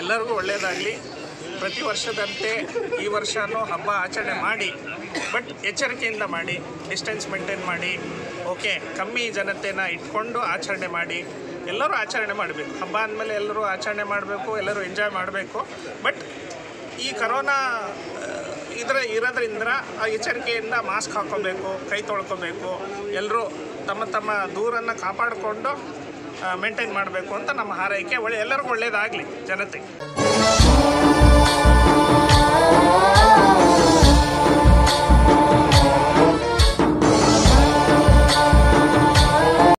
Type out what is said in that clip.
ಎಲ್ಲರಿಗೂ ಒಳ್ಳೆಯದಾಗಲಿ ಪ್ರತಿ ವರ್ಷದಂತೆ ಈ ವರ್ಷವೂ ಹಬ್ಬ ಆಚರಣೆ ಮಾಡಿ ಬಟ್ ಎಚ್ಚರಿಕೆಯಿಂದ ಮಾಡಿ ಡಿಸ್ಟೆನ್ಸ್ ಮೇಂಟೈನ್ ಮಾಡಿ ಓಕೆ ಕಮ್ಮಿ ಜನತೆನ ಇಟ್ಕೊಂಡು ಆಚರಣೆ ಮಾಡಿ ಎಲ್ಲರೂ ಆಚರಣೆ ಮಾಡಬೇಕು ಹಬ್ಬ ಅಂದಮೇಲೆ ಎಲ್ಲರೂ ಆಚರಣೆ ಮಾಡಬೇಕು ಎಲ್ಲರೂ ಎಂಜಾಯ್ ಮಾಡಬೇಕು ಬಟ್ ಈ ಕರೋನಾ ಇದರ ಇರೋದ್ರಿಂದ ಆ ಎಚ್ಚರಿಕೆಯಿಂದ ಮಾಸ್ಕ್ ಹಾಕ್ಕೋಬೇಕು ಕೈ ತೊಳ್ಕೊಬೇಕು ಎಲ್ಲರೂ ತಮ್ಮ ತಮ್ಮ ದೂರನ್ನು ಕಾಪಾಡಿಕೊಂಡು ಮೇಂಟೈನ್ ಮಾಡಬೇಕು ಅಂತ ನಮ್ಮ ಹಾರೈಕೆ ಒಳ್ಳೆ ಎಲ್ಲರಿಗೂ ಒಳ್ಳೆಯದಾಗಲಿ ಜನತೆಗೆ